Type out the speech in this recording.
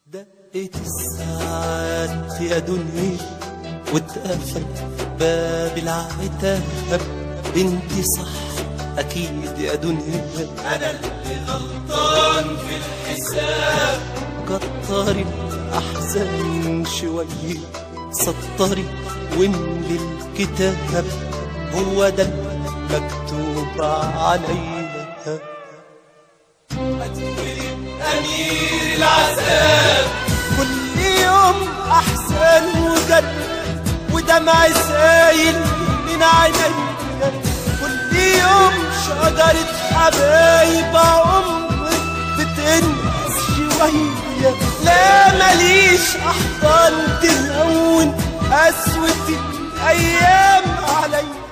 دقت الساعات يا دنيا واتقفل باب العتاب انت صح اكيد يا دنيا انا اللي غلطان في الحساب كتري الاحزان شويه سطري واملي الكتاب هو ده المكتوب عليا اتولد امير العذاب كل يوم احسن وجد ودمع سايل من عينيا كل يوم شجرة حبايب عمري بتنقص شوية لا ماليش احضان تهون قسوة الايام عليا